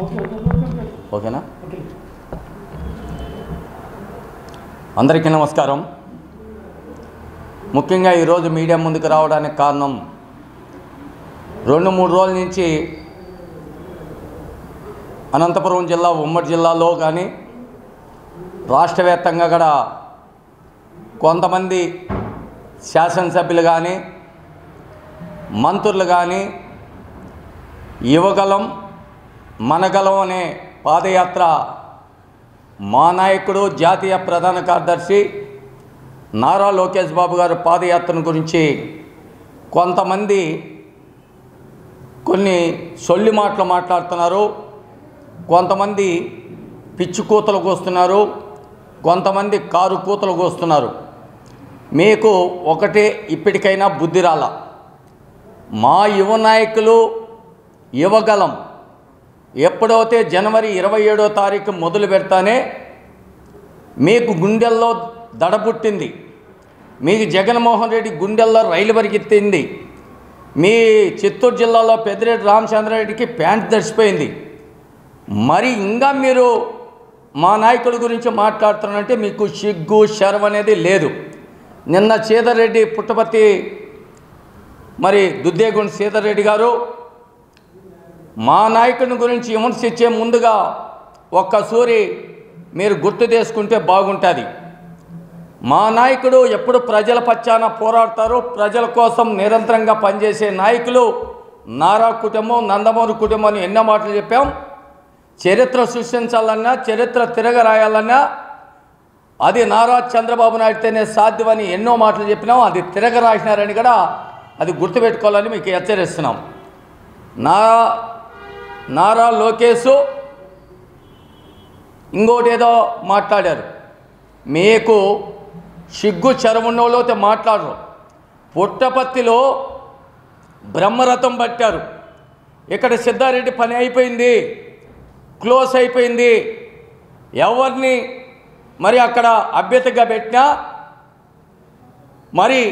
ఓకేనా అందరికీ నమస్కారం ముఖ్యంగా ఈరోజు మీడియా ముందుకు రావడానికి కారణం రెండు మూడు రోజుల నుంచి అనంతపురం జిల్లా ఉమ్మడి జిల్లాలో కానీ రాష్ట్ర వ్యాప్తంగా కూడా కొంతమంది శాసనసభ్యులు కానీ మంత్రులు కానీ యువగలం మనగలం అనే పాదయాత్ర మా నాయకుడు జాతీయ ప్రధాన కార్యదర్శి నారా లోకేష్ బాబు గారు పాదయాత్రను గురించి కొంతమంది కొన్ని సొల్లి మాటలు మాట్లాడుతున్నారు కొంతమంది పిచ్చి కూతలు కోస్తున్నారు కొంతమంది కారు కూతలు కోస్తున్నారు మీకు ఒకటే ఇప్పటికైనా బుద్ధి రాల మా యువ నాయకులు యువగలం ఎప్పుడైతే జనవరి ఇరవై ఏడో తారీఖు మొదలు పెడతానే మీకు గుండెల్లో దడ పుట్టింది మీకు జగన్మోహన్ రెడ్డి గుండెల్లో రైలు పరిగెత్తింది మీ చిత్తూరు జిల్లాలో పెద్దిరెడ్డి రామచంద్రారెడ్డికి ప్యాంట్ తడిసిపోయింది మరి ఇంకా మీరు మా నాయకుడి గురించి మాట్లాడుతున్నారంటే మీకు సిగ్గు శరం అనేది లేదు నిన్న సీతారెడ్డి పుట్టపర్తి మరి దుద్దేగుండ సీతారెడ్డి గారు మా నాయకుని గురించి విమర్శించే ముందుగా ఒక్కసూరి మీరు గుర్తు చేసుకుంటే బాగుంటుంది మా నాయకుడు ఎప్పుడు ప్రజల పక్షాన పోరాడతారు ప్రజల కోసం నిరంతరంగా పనిచేసే నాయకులు నారా కుటుంబం నందమూరి కుటుంబం అని ఎన్నో మాటలు చెప్పాం చరిత్ర సృష్టించాలన్నా చరిత్ర తిరగరాయాలన్నా అది నారా చంద్రబాబు నాయుడుతోనే సాధ్యమని ఎన్నో మాటలు చెప్పినాం అది తిరగరాసినారని కూడా అది గుర్తుపెట్టుకోవాలని మీకు హెచ్చరిస్తున్నాం నారా నారా లోకేష్ ఇంకోటి ఏదో మాట్లాడారు మీకు సిగ్గు చెరవున్నోళ్ళతో మాట్లాడరు పుట్టపత్తిలో బ్రహ్మరథం పట్టారు ఇక్కడ సిద్ధారెడ్డి పని అయిపోయింది క్లోజ్ అయిపోయింది ఎవరిని మరి అక్కడ అభ్యర్థిగా పెట్టినా మరి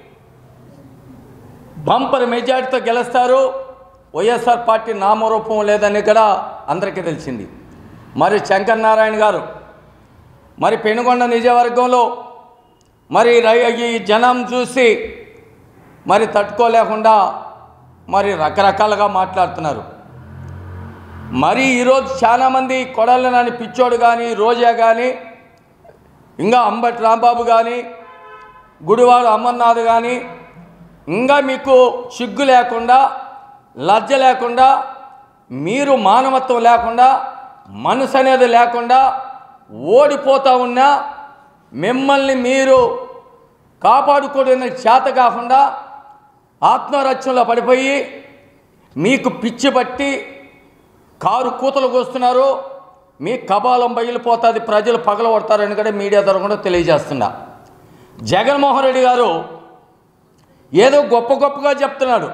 బంపర్ మెజార్టీతో గెలుస్తారు వైఎస్ఆర్ పార్టీ నామరూపం లేదని కూడా అందరికీ తెలిసింది మరి శంకర్ నారాయణ గారు మరి పెనుగొండ నిజవర్గంలో మరి రై ఈ జనం చూసి మరి తట్టుకోలేకుండా మరి రకరకాలుగా మాట్లాడుతున్నారు మరి ఈరోజు చాలామంది కొడాలి నాని పిచ్చోడు కానీ రోజా కానీ ఇంకా అంబటి రాంబాబు కానీ గుడివాడు అమర్నాథ్ కానీ ఇంకా మీకు సిగ్గు లేకుండా లజ్జ లేకుండా మీరు మానవత్వం లేకుండా మనసు అనేది లేకుండా ఓడిపోతూ ఉన్నా మిమ్మల్ని మీరు కాపాడుకోవడం చేత కాకుండా ఆత్మరక్షణలో పడిపోయి మీకు పిచ్చి పట్టి కారు కూతలు కోస్తున్నారు మీ కబాలం బయలుపోతుంది ప్రజలు పగలగొడతారని కూడా మీడియా ద్వారా కూడా తెలియజేస్తున్నా జగన్మోహన్ రెడ్డి గారు ఏదో గొప్ప గొప్పగా చెప్తున్నాడు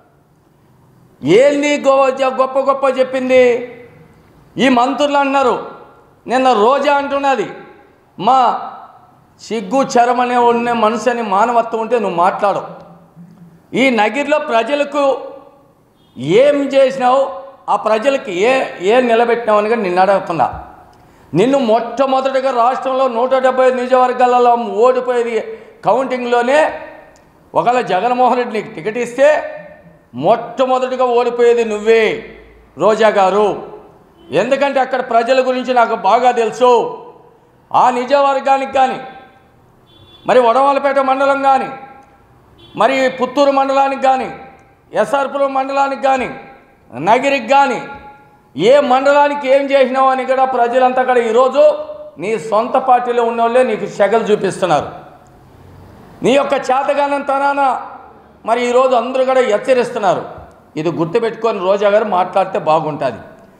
ఏంది గో గొప్ప గొప్ప చెప్పింది ఈ మంత్రులు అన్నారు నిన్న రోజా అంటున్నది మా సిగ్గు చరమనే ఉన్న మనసు అని మానవత్వం ఉంటే నువ్వు మాట్లాడు ఈ నగిరిలో ప్రజలకు ఏం చేసినావు ఆ ప్రజలకి ఏ ఏ నిలబెట్టినావు అని కూడా నిన్ను అడుగుతున్నా నిన్ను మొట్టమొదటిగా రాష్ట్రంలో నూట డెబ్బై ఐదు నియోజకవర్గాలలో ఓడిపోయేది కౌంటింగ్లోనే ఒకవేళ జగన్మోహన్ రెడ్డి నీకు టికెట్ ఇస్తే మొట్టమొదటిగా ఓడిపోయేది నువ్వే రోజా గారు ఎందుకంటే అక్కడ ప్రజల గురించి నాకు బాగా తెలుసు ఆ నిజవర్గానికి కానీ మరి వడవాలపేట మండలం కానీ మరి పుత్తూరు మండలానికి కానీ ఎస్ఆర్పురం మండలానికి కానీ నగిరికి కానీ ఏ మండలానికి ఏం చేసినావు అని కూడా ప్రజలంతా కూడా ఈరోజు నీ సొంత పార్టీలో ఉన్నోళ్ళే నీకు సెగలు చూపిస్తున్నారు నీ యొక్క చేతగానంతనాన మరి ఈరోజు అందరూ కూడా హెచ్చరిస్తున్నారు ఇది గుర్తుపెట్టుకొని రోజా గారు మాట్లాడితే బాగుంటుంది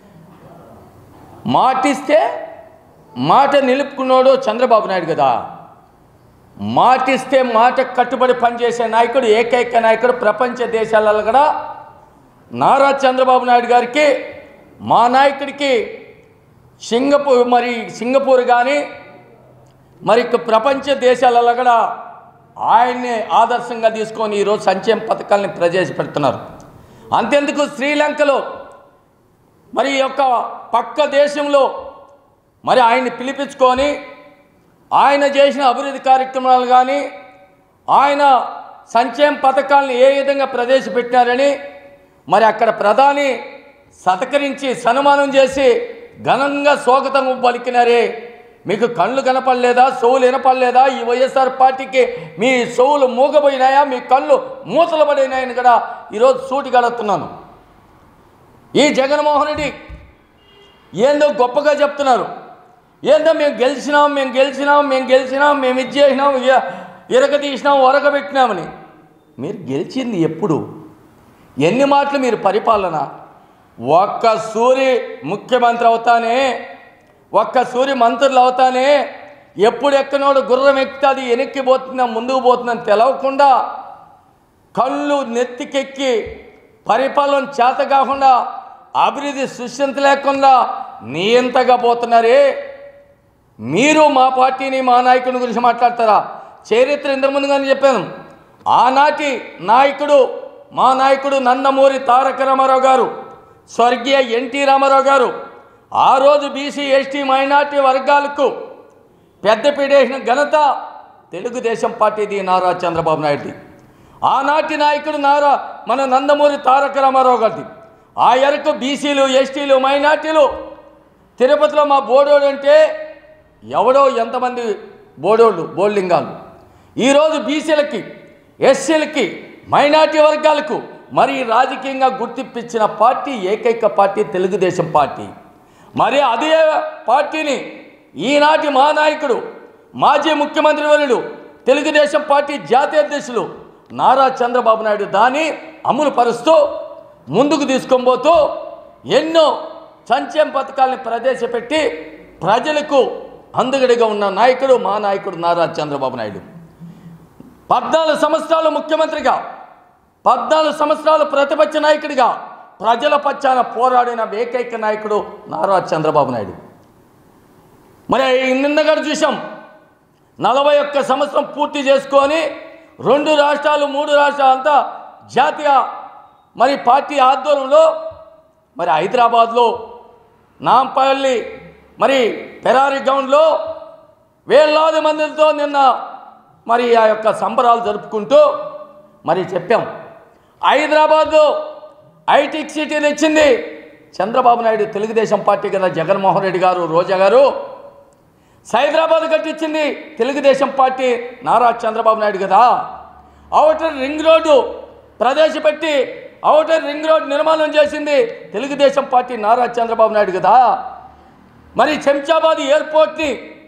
మాటిస్తే మాట నిలుపుకున్నాడు చంద్రబాబు నాయుడు కదా మాటిస్తే మాట కట్టుబడి పనిచేసే నాయకుడు ఏకైక నాయకుడు ప్రపంచ దేశాలలో కూడా నారా చంద్రబాబు నాయుడు గారికి మా నాయకుడికి సింగపూర్ మరి సింగపూర్ కానీ మరి ఇక ప్రపంచ దేశాలలో కూడా ఆయన్ని ఆదర్శంగా తీసుకొని ఈరోజు సంక్షేమ పథకాలని ప్రవేశపెడుతున్నారు అంతెందుకు శ్రీలంకలో మరి ఈ యొక్క పక్క దేశంలో మరి ఆయన్ని పిలిపించుకొని ఆయన చేసిన అభివృద్ధి కార్యక్రమాలు కానీ ఆయన సంక్షేమ పథకాలను ఏ విధంగా ప్రవేశపెట్టినారని మరి అక్కడ ప్రధాని సతకరించి సన్మానం చేసి ఘనంగా స్వాగతం పలికినారే మీకు కళ్ళు కనపడలేదా చెవులు వినపడలేదా ఈ వైఎస్ఆర్ పార్టీకి మీ చెవులు మూగపోయినాయా మీ కళ్ళు మూతలు పడినాయని కూడా ఈరోజు సూటిగా అడుగుతున్నాను ఈ జగన్మోహన్ రెడ్డి ఏందో గొప్పగా చెప్తున్నారు ఏందో మేము గెలిచినాం మేము గెలిచినాం మేము గెలిచినాం మేము ఇది చేసినాం ఇ- ఇరగ తీసినాం ఒరగబెట్టినామని మీరు గెలిచింది ఎప్పుడు ఎన్ని మాటలు మీరు పరిపాలన ఒక్క సూరి ముఖ్యమంత్రి అవుతానే ఒక్క సూరి మంత్రులు అవుతానే ఎప్పుడు ఎక్కనోడు గుర్రం ఎక్కుతుంది వెనక్కి పోతుందా ముందుకు పోతుందని తెలవకుండా కళ్ళు నెత్తికెక్కి పరిపాలన చేత కాకుండా అభివృద్ధి సృష్టించ లేకుండా నియంతగా పోతున్నారే మీరు మా పార్టీని మా నాయకుని గురించి మాట్లాడతారా చరిత్ర ఇంతకు ముందుగానే చెప్పాను ఆనాటి నాయకుడు మా నాయకుడు నందమూరి తారక రామారావు గారు స్వర్గీయ ఎన్టీ రామారావు గారు ఆ రోజు బీసీ ఎస్టీ మైనార్టీ వర్గాలకు పెద్దపీట వేసిన ఘనత తెలుగుదేశం పార్టీది నారా చంద్రబాబు నాయుడుది ఆనాటి నాయకుడు నారా మన నందమూరి తారక రామారావు గారిది ఆ ఎరకు బీసీలు ఎస్టీలు మైనార్టీలు తిరుపతిలో మా బోడోడు అంటే ఎవడో ఎంతమంది బోడోళ్ళు బోల్లింగాలు ఈరోజు బీసీలకి ఎస్సీలకి మైనార్టీ వర్గాలకు మరి రాజకీయంగా గుర్తింపించిన పార్టీ ఏకైక పార్టీ తెలుగుదేశం పార్టీ మరి అదే పార్టీని ఈనాటి మా నాయకుడు మాజీ ముఖ్యమంత్రి వర్యుడు తెలుగుదేశం పార్టీ జాతీయ అధ్యక్షులు నారా చంద్రబాబు నాయుడు దాన్ని అమలు పరుస్తూ ముందుకు తీసుకొని పోతూ ఎన్నో సంక్షేమ పథకాలను ప్రవేశపెట్టి ప్రజలకు అందుగడిగా ఉన్న నాయకుడు మా నాయకుడు నారా చంద్రబాబు నాయుడు పద్నాలుగు సంవత్సరాలు ముఖ్యమంత్రిగా పద్నాలుగు సంవత్సరాలు ప్రతిపక్ష నాయకుడిగా ప్రజల పక్షాన పోరాడిన ఏకైక నాయకుడు నారా చంద్రబాబు నాయుడు మరి నిన్నగారు చూసాం నలభై ఒక్క సంవత్సరం పూర్తి చేసుకొని రెండు రాష్ట్రాలు మూడు రాష్ట్రాలు అంతా జాతీయ మరి పార్టీ ఆధ్వర్యంలో మరి హైదరాబాద్లో నాంపల్లి మరి పెరారి గ్రౌండ్లో వేలాది మందితో నిన్న మరి ఆ యొక్క సంబరాలు జరుపుకుంటూ మరి చెప్పాం హైదరాబాద్లో ఐటిక్ సిటీ తెచ్చింది చంద్రబాబు నాయుడు తెలుగుదేశం పార్టీ కదా జగన్మోహన్ రెడ్డి గారు రోజా గారు సైదరాబాద్ కట్టించింది తెలుగుదేశం పార్టీ నారా చంద్రబాబు నాయుడు కదా ఔటర్ రింగ్ రోడ్డు ప్రవేశపెట్టి ఔటర్ రింగ్ రోడ్ నిర్మాణం చేసింది తెలుగుదేశం పార్టీ నారా చంద్రబాబు నాయుడు కదా మరి శంషాబాద్ ఎయిర్పోర్ట్ని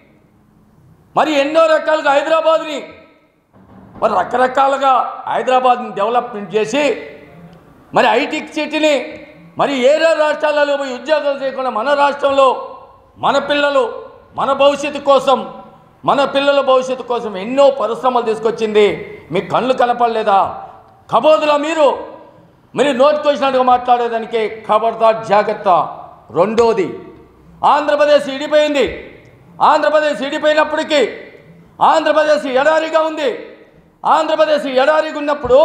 మరి ఎన్నో రకాలుగా హైదరాబాద్ని మరి రకరకాలుగా హైదరాబాద్ని డెవలప్మెంట్ చేసి మరి ఐటిక్ సిటీని మరి ఏరే రాష్ట్రాలలో పోయి ఉద్యోగాలు చేయకుండా మన రాష్ట్రంలో మన పిల్లలు మన భవిష్యత్తు కోసం మన పిల్లల భవిష్యత్తు కోసం ఎన్నో పరిశ్రమలు తీసుకొచ్చింది మీ కళ్ళు కనపడలేదా కబోదులా మీరు మీరు నోటికి వచ్చినట్టుగా మాట్లాడేదానికి ఖబర్దార్ జాగ్రత్త రెండోది ఆంధ్రప్రదేశ్ ఇడిపోయింది ఆంధ్రప్రదేశ్ ఇడిపోయినప్పటికీ ఆంధ్రప్రదేశ్ ఎడారిగా ఉంది ఆంధ్రప్రదేశ్ ఎడారిగా ఉన్నప్పుడు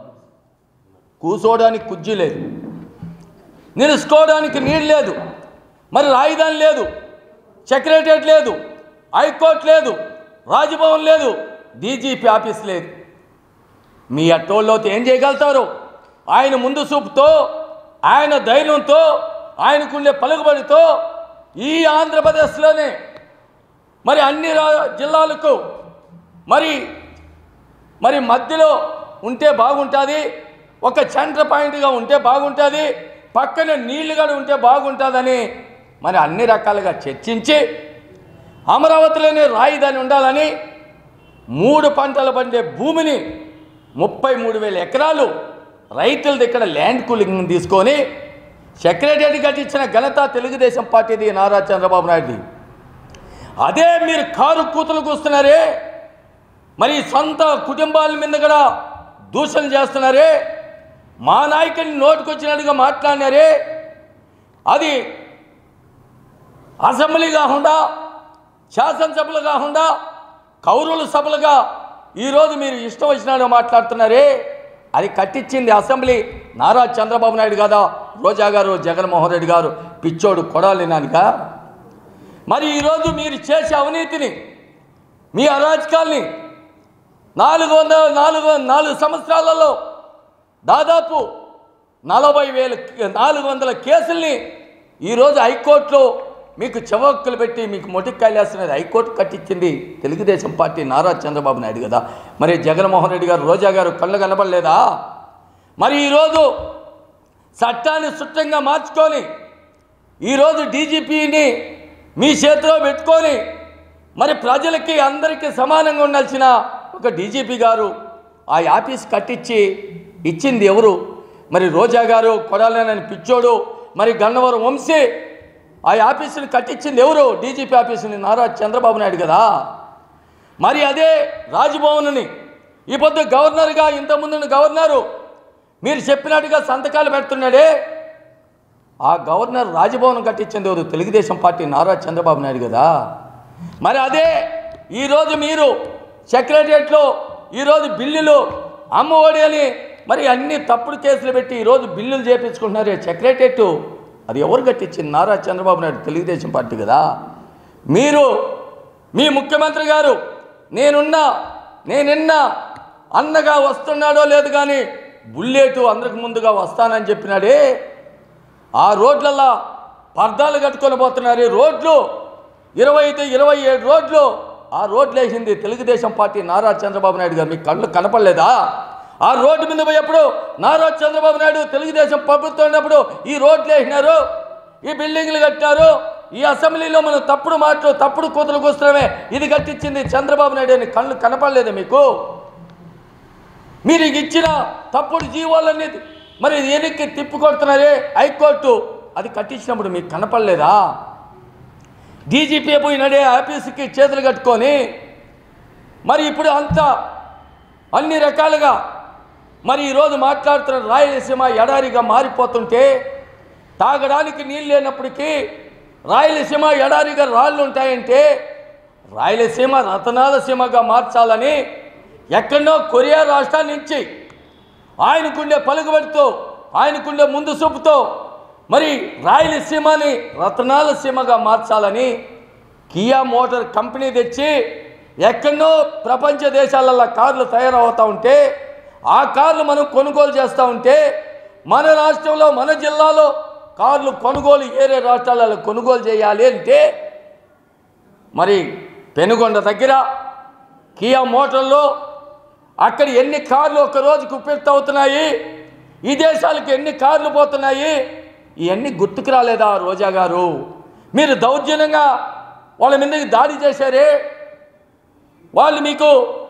కూసోడానికి కుజ్జి లేదు నిలుసుకోవడానికి నీళ్ళు లేదు మరి రాజధాని లేదు సెక్రటరియట్ లేదు హైకోర్టు లేదు రాజ్భవన్ లేదు డీజీపీ ఆఫీస్ లేదు మీ అట్టోళ్ళతో ఏం చేయగలుగుతారు ఆయన ముందు చూపుతో ఆయన ధైర్యంతో ఆయనకుండే పలుకుబడితో ఈ ఆంధ్రప్రదేశ్లోనే మరి అన్ని రా జిల్లాలకు మరి మరి మధ్యలో ఉంటే బాగుంటుంది ఒక సెంటర్ పాయింట్గా ఉంటే బాగుంటుంది పక్కన నీళ్లు కూడా ఉంటే బాగుంటుందని మరి అన్ని రకాలుగా చర్చించి అమరావతిలోనే రాయిదాని ఉండాలని మూడు పంటలు పండే భూమిని ముప్పై మూడు వేల ఎకరాలు రైతుల దగ్గర ల్యాండ్ కూలింగ్ తీసుకొని సెక్రటరీ కట్టించిన ఘనత తెలుగుదేశం పార్టీది నారా చంద్రబాబు నాయుడుది అదే మీరు కారు కూతులు కూస్తున్నారే మరి సొంత కుటుంబాల మీద కూడా దూషణ చేస్తున్నారే మా నాయకుడిని నోటుకొచ్చినట్టుగా మాట్లాడినారే అది అసెంబ్లీ కాకుండా శాసనసభలు కాకుండా కౌరుల సభలుగా ఈరోజు మీరు ఇష్టం వచ్చినట్టు మాట్లాడుతున్నారే అది కట్టించింది అసెంబ్లీ నారా చంద్రబాబు నాయుడు కదా రోజా గారు జగన్మోహన్ రెడ్డి గారు పిచ్చోడు కొడాలి నానిక మరి ఈరోజు మీరు చేసే అవినీతిని మీ అరాజకాల్ని నాలుగు వందల నాలుగు నాలుగు సంవత్సరాలలో దాదాపు నలభై వేల నాలుగు వందల కేసుల్ని ఈరోజు హైకోర్టులో మీకు చెవక్కులు పెట్టి మీకు మొటిక్కాయలు వేస్తున్నది హైకోర్టు కట్టించింది తెలుగుదేశం పార్టీ నారా చంద్రబాబు నాయుడు కదా మరి జగన్మోహన్ రెడ్డి గారు రోజా గారు కళ్ళు కనపడలేదా మరి ఈరోజు చట్టాన్ని సుట్టంగా మార్చుకొని ఈరోజు డీజీపీని మీ చేతిలో పెట్టుకొని మరి ప్రజలకి అందరికీ సమానంగా ఉండాల్సిన ఒక డీజీపీ గారు ఆ ఆఫీస్ కట్టించి ఇచ్చింది ఎవరు మరి రోజా గారు కొడాలేనని పిచ్చోడు మరి గన్నవరం వంశీ ఆ ఆఫీసుని కట్టించింది ఎవరు డీజీపీ ఆఫీసుని నారా చంద్రబాబు నాయుడు కదా మరి అదే రాజ్భవన్ని ఈ పొద్దు గవర్నర్గా ఇంతకుముందు గవర్నరు మీరు చెప్పినట్టుగా సంతకాలు పెడుతున్నాడే ఆ గవర్నర్ రాజభవన్ కట్టించింది ఎవరు తెలుగుదేశం పార్టీ నారా చంద్రబాబు నాయుడు కదా మరి అదే ఈరోజు మీరు సెక్రటరియట్లో ఈరోజు బిల్లులు అమ్మఒడి అని మరి అన్ని తప్పుడు కేసులు పెట్టి ఈరోజు బిల్లులు చేపించుకుంటున్నారు సెక్రటరియట్ అది ఎవరు కట్టించింది నారా చంద్రబాబు నాయుడు తెలుగుదేశం పార్టీ కదా మీరు మీ ముఖ్యమంత్రి గారు నేనున్నా నేనిన్నా అన్నగా వస్తున్నాడో లేదు కానీ బుల్లెట్ అందరికి ముందుగా వస్తానని చెప్పినాడే ఆ రోడ్లల్లో పర్దాలు కట్టుకొని పోతున్నారు ఈ రోడ్లు ఇరవై ఐదు ఇరవై ఏడు రోడ్లు ఆ రోడ్లు వేసింది తెలుగుదేశం పార్టీ నారా చంద్రబాబు నాయుడు గారు మీ కళ్ళు కనపడలేదా ఆ రోడ్డు మీద పోయేప్పుడు నారా చంద్రబాబు నాయుడు తెలుగుదేశం ప్రభుత్వం ఉన్నప్పుడు ఈ రోడ్లు వేసినారు ఈ బిల్డింగ్లు కట్టినారు ఈ అసెంబ్లీలో మనం తప్పుడు మాటలు తప్పుడు కూతురు కూస్తున్నామే ఇది కట్టించింది చంద్రబాబు నాయుడు అని కళ్ళు కనపడలేదు మీకు మీరు ఇచ్చిన తప్పుడు జీవోలన్నీ మరి వెనక్కి తిప్పికొడుతున్నారే హైకోర్టు అది కట్టించినప్పుడు మీకు కనపడలేదా డీజీపీ పోయినడే ఆఫీసుకి చేతులు కట్టుకొని మరి ఇప్పుడు అంతా అన్ని రకాలుగా మరి ఈరోజు మాట్లాడుతున్న రాయలసీమ ఎడారిగా మారిపోతుంటే తాగడానికి నీళ్ళు లేనప్పటికీ రాయలసీమ ఎడారిగా రాళ్ళు ఉంటాయంటే రాయలసీమ రతనాల సీమగా మార్చాలని ఎక్కడో కొరియా రాష్ట్రాల నుంచి ఆయనకుండే పలుకుబడితో ఆయనకుండే ముందు చూపుతో మరి రాయలసీమని రతనాల సీమగా మార్చాలని కియా మోటార్ కంపెనీ తెచ్చి ఎక్కడో ప్రపంచ దేశాలలో కార్లు తయారవుతూ ఉంటే ఆ కార్లు మనం కొనుగోలు చేస్తూ ఉంటే మన రాష్ట్రంలో మన జిల్లాలో కార్లు కొనుగోలు వేరే రాష్ట్రాలలో కొనుగోలు చేయాలి అంటే మరి పెనుగొండ దగ్గర కియా మోటార్లో అక్కడ ఎన్ని కార్లు ఒక రోజుకు ఉపయుక్త అవుతున్నాయి ఈ దేశాలకు ఎన్ని కార్లు పోతున్నాయి ఇవన్నీ గుర్తుకు రాలేదా రోజా గారు మీరు దౌర్జన్యంగా వాళ్ళ మీదకి దాడి చేశారే వాళ్ళు మీకు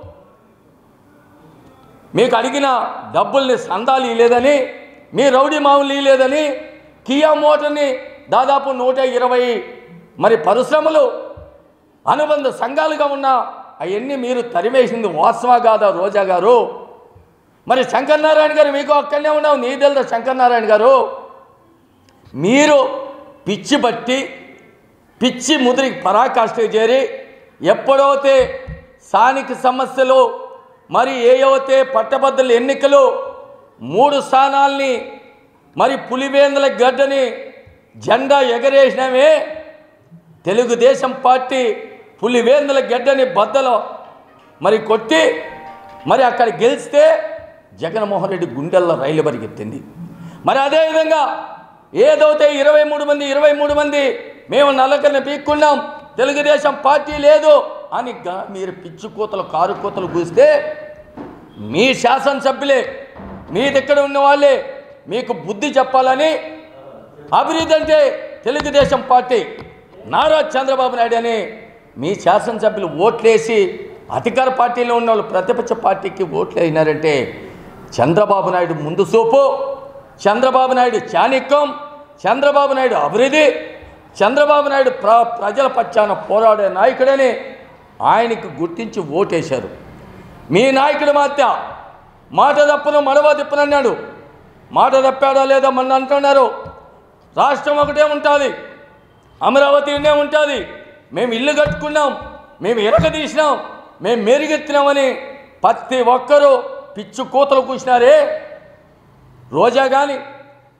మీకు అడిగిన డబ్బుల్ని సందాలు ఇవ్వలేదని మీ రౌడీ మామూలు ఇవ్వలేదని కియా మోటార్ని దాదాపు నూట ఇరవై మరి పరిశ్రమలు అనుబంధ సంఘాలుగా ఉన్న అవన్నీ మీరు తరిమేసింది వాస్తవా కాదా రోజా గారు మరి శంకర్ నారాయణ గారు మీకు అక్కడనే ఉన్నావు నీ తెలుదా శంకర్ నారాయణ గారు మీరు పిచ్చి బట్టి పిచ్చి ముదిరికి పరాకాష్ఠకు చేరి ఎప్పుడైతే స్థానిక సమస్యలు మరి ఏవైతే పట్టభద్రుల ఎన్నికలు మూడు స్థానాల్ని మరి పులివేందుల గడ్డని జెండా ఎగరేసినవే తెలుగుదేశం పార్టీ పులివేందుల గడ్డని బద్దలో మరి కొట్టి మరి అక్కడ గెలిస్తే జగన్మోహన్ రెడ్డి గుండెల్లో రైలు పరిగెత్తింది మరి అదేవిధంగా ఏదైతే ఇరవై మూడు మంది ఇరవై మూడు మంది మేము నల్లకని పీక్కున్నాం తెలుగుదేశం పార్టీ లేదు అని గా- మీరు పిచ్చి కూతలు కారు కూతలు కూస్తే మీ శాసనసభ్యులే మీ దగ్గర ఉన్న వాళ్ళే మీకు బుద్ధి చెప్పాలని అభివృద్ధి అంటే తెలుగుదేశం పార్టీ నారా చంద్రబాబు నాయుడు అని మీ శాసనసభ్యులు ఓట్లేసి అధికార పార్టీలో ఉన్న వాళ్ళు ప్రతిపక్ష పార్టీకి ఓట్లు అయినారంటే చంద్రబాబు నాయుడు ముందు చూపు చంద్రబాబు నాయుడు చాణిక్యం చంద్రబాబు నాయుడు అభివృద్ధి చంద్రబాబు నాయుడు ప్ర ప్రజల పక్షాన పోరాడే నాయకుడని ఆయనకు గుర్తించి ఓటేశారు మీ నాయకుడు మాత్య మాట తప్పును మడవ తిప్పునన్నాడు మాట తప్పాడో లేదో మొన్న అంటున్నారు రాష్ట్రం ఒకటే ఉంటుంది అమరావతినే ఉంటుంది మేము ఇల్లు కట్టుకున్నాం మేము ఎరగదీసినాం మేము మెరుగెత్తినామని ప్రతి ఒక్కరూ పిచ్చు కూతలు కూసినారే రోజా కానీ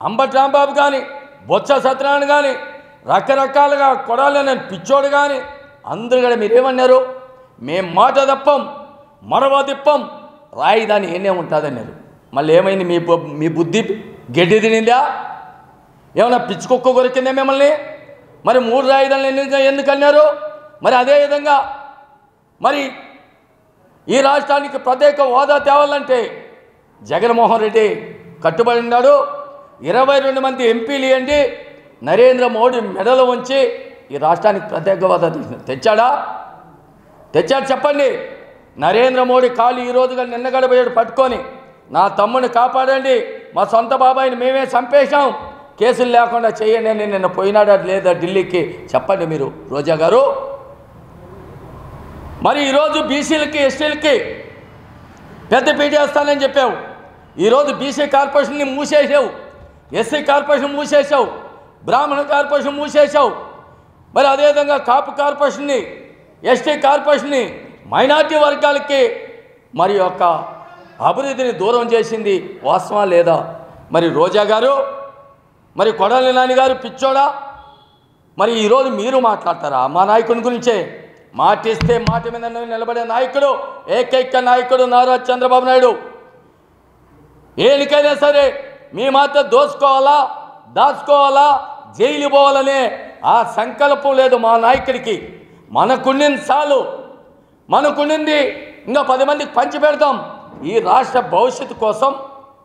అంబటి రాంబాబు కానీ బొత్స సత్యనారాయణ కానీ రకరకాలుగా కొడాలని పిచ్చోడు కానీ అందరూ కూడా మీరేమన్నారు మేం మాట తప్పం మరవ తిప్పం రాయిదాని ఏనే ఉంటుందన్నారు మళ్ళీ ఏమైంది మీ బు- మీ బుద్ధి గడ్డి తినిందా ఏమైనా పిచ్చుకొక్క కొరికిందా మిమ్మల్ని మరి మూడు రాయిదాలు ఎందుకు ఎందుకు అన్నారు మరి అదేవిధంగా మరి ఈ రాష్ట్రానికి ప్రత్యేక హోదా తేవాలంటే జగన్మోహన్ రెడ్డి కట్టుబడి ఉన్నాడు ఇరవై రెండు మంది ఎంపీలు ఇవ్వండి నరేంద్ర మోడీ మెడలు ఉంచి ఈ రాష్ట్రానికి ప్రత్యేక హోదా తె- తెచ్చాడా తెచ్చాడు చెప్పండి నరేంద్ర మోడీ కాలు ఈ రోజుగా నిన్న గడబోయాడు పట్టుకొని నా తమ్ముని కాపాడండి మా సొంత బాబాయిని మేమే చంపేశాం కేసులు లేకుండా చేయండి అని నిన్న పోయినాడా లేదా ఢిల్లీకి చెప్పండి మీరు రోజా గారు మరి ఈరోజు బీసీలకి ఎస్టీలకి పెద్ద పీట వేస్తానని చెప్పావు ఈరోజు బీసీ కార్పొరేషన్ని మూసేసావు ఎస్సీ కార్పొరేషన్ మూసేసావు బ్రాహ్మణ కార్పొరేషన్ మూసేసావు మరి అదేవిధంగా కాపు కార్పొరేషన్ని ఎస్టీ కార్పొరేషన్ని మైనార్టీ వర్గాలకి మరి యొక్క అభివృద్ధిని దూరం చేసింది వాస్తవా లేదా మరి రోజా గారు మరి కొడాలి నాని గారు పిచ్చోడా మరి ఈరోజు మీరు మాట్లాడతారా మా నాయకుని గురించే మాటిస్తే మాట మీద నిలబడే నాయకుడు ఏకైక నాయకుడు నారా చంద్రబాబు నాయుడు ఏనికైనా సరే మీ మాత్రం దోచుకోవాలా దాచుకోవాలా జైలు పోవాలనే ఆ సంకల్పం లేదు మా నాయకుడికి మనకుండింది చాలు మనకుండింది ఇంకా పది మందికి పంచి పెడతాం ఈ రాష్ట్ర భవిష్యత్తు కోసం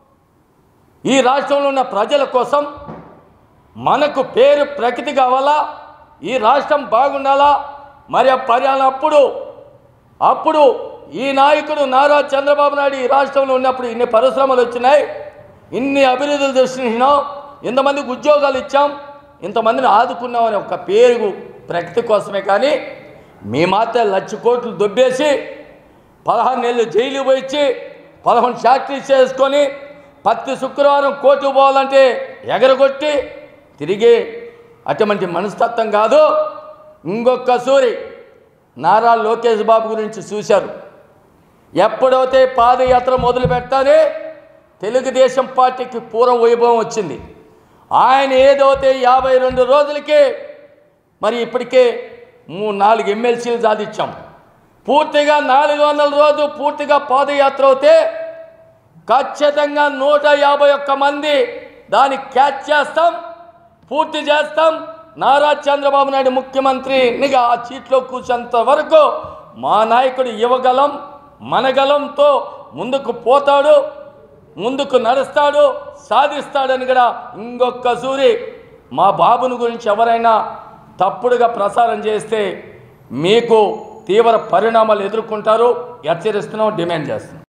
ఈ రాష్ట్రంలో ఉన్న ప్రజల కోసం మనకు పేరు ప్రకృతి కావాలా ఈ రాష్ట్రం బాగుండాలా మరి ఆ పర్యాణం అప్పుడు అప్పుడు ఈ నాయకుడు నారా చంద్రబాబు నాయుడు ఈ రాష్ట్రంలో ఉన్నప్పుడు ఇన్ని పరిశ్రమలు వచ్చినాయి ఇన్ని అభివృద్ధులు దృష్టించినాం ఇంతమందికి ఉద్యోగాలు ఇచ్చాం ఇంతమందిని ఆదుకున్నాం అనే ఒక పేరు ప్రకృతి కోసమే కానీ మీ మాత్రం లక్ష కోట్లు దొబ్బేసి పదహారు నెలలు జైలు పోయిచ్చి పదకొండు ఫ్యాక్టరీస్ చేసుకొని ప్రతి శుక్రవారం కోర్టు పోవాలంటే ఎగరగొట్టి తిరిగి అటువంటి మనస్తత్వం కాదు ఇంకొక సూరి నారా లోకేష్ బాబు గురించి చూశారు ఎప్పుడైతే పాదయాత్ర మొదలు పెట్టానే తెలుగుదేశం పార్టీకి పూర్వ వైభవం వచ్చింది ఆయన ఏదైతే యాభై రెండు రోజులకే మరి ఇప్పటికే మూ నాలుగు ఎమ్మెల్సీలు సాధించాం పూర్తిగా నాలుగు వందల రోజు పూర్తిగా పాదయాత్ర అవుతే ఖచ్చితంగా నూట యాభై ఒక్క మంది దాన్ని క్యాచ్ చేస్తాం పూర్తి చేస్తాం నారా చంద్రబాబు నాయుడు ముఖ్యమంత్రినిగా ఆ సీట్లో కూర్చున్నంత వరకు మా నాయకుడు యువగలం మనగలంతో ముందుకు పోతాడు ముందుకు నడుస్తాడు సాధిస్తాడని కూడా ఇంకొక సూరి మా బాబుని గురించి ఎవరైనా తప్పుడుగా ప్రసారం చేస్తే మీకు తీవ్ర పరిణామాలు ఎదుర్కొంటారు హెచ్చరిస్తున్నాం డిమాండ్ చేస్తున్నాం